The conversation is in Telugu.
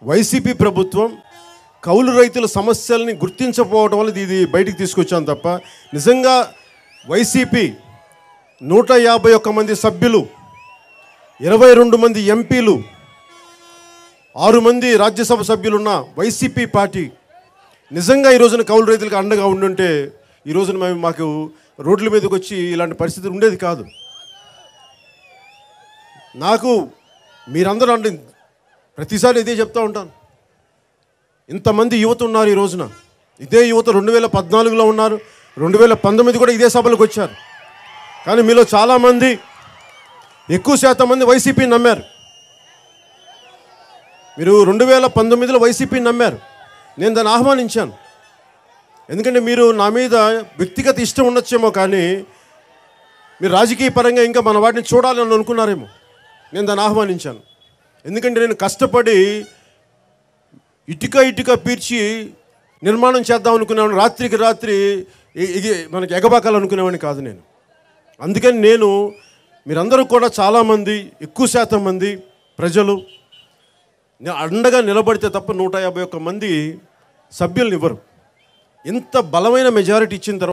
వైసీపీ ప్రభుత్వం కౌలు రైతుల సమస్యల్ని గుర్తించకపోవడం వల్ల ఇది బయటికి తీసుకొచ్చాను తప్ప నిజంగా వైసీపీ నూట యాభై ఒక్క మంది సభ్యులు ఇరవై రెండు మంది ఎంపీలు ఆరు మంది రాజ్యసభ సభ్యులున్న వైసీపీ పార్టీ నిజంగా ఈ రోజున కౌలు రైతులకు అండగా ఉండుంటే ఈ రోజున మేము మాకు రోడ్ల మీదకి వచ్చి ఇలాంటి పరిస్థితి ఉండేది కాదు నాకు మీరందరూ అంటే ప్రతిసారి ఇదే చెప్తూ ఉంటాను ఇంతమంది యువత ఉన్నారు ఈ రోజున ఇదే యువత రెండు వేల పద్నాలుగులో ఉన్నారు రెండు వేల పంతొమ్మిది కూడా ఇదే సభలకు వచ్చారు కానీ మీలో చాలామంది ఎక్కువ శాతం మంది వైసీపీ నమ్మారు మీరు రెండు వేల పంతొమ్మిదిలో వైసీపీ నమ్మారు నేను దాన్ని ఆహ్వానించాను ఎందుకంటే మీరు నా మీద వ్యక్తిగత ఇష్టం ఉండొచ్చేమో కానీ మీరు రాజకీయ పరంగా ఇంకా మన వాటిని చూడాలని అనుకున్నారేమో నేను దాన్ని ఆహ్వానించాను ఎందుకంటే నేను కష్టపడి ఇటుక ఇటుక పీర్చి నిర్మాణం చేద్దాం అనుకునేవాడిని రాత్రికి రాత్రి ఇ- ఇది మనకి ఎగబాకాలనుకునేవాడిని కాదు నేను అందుకని నేను మీరందరూ కూడా చాలామంది ఎక్కువ శాతం మంది ప్రజలు నే- అండగా నిలబడితే తప్ప నూట యాభై ఒక్క మంది సభ్యులను ఇవ్వరు ఇంత బలమైన మెజారిటీ ఇచ్చిన తర్వాత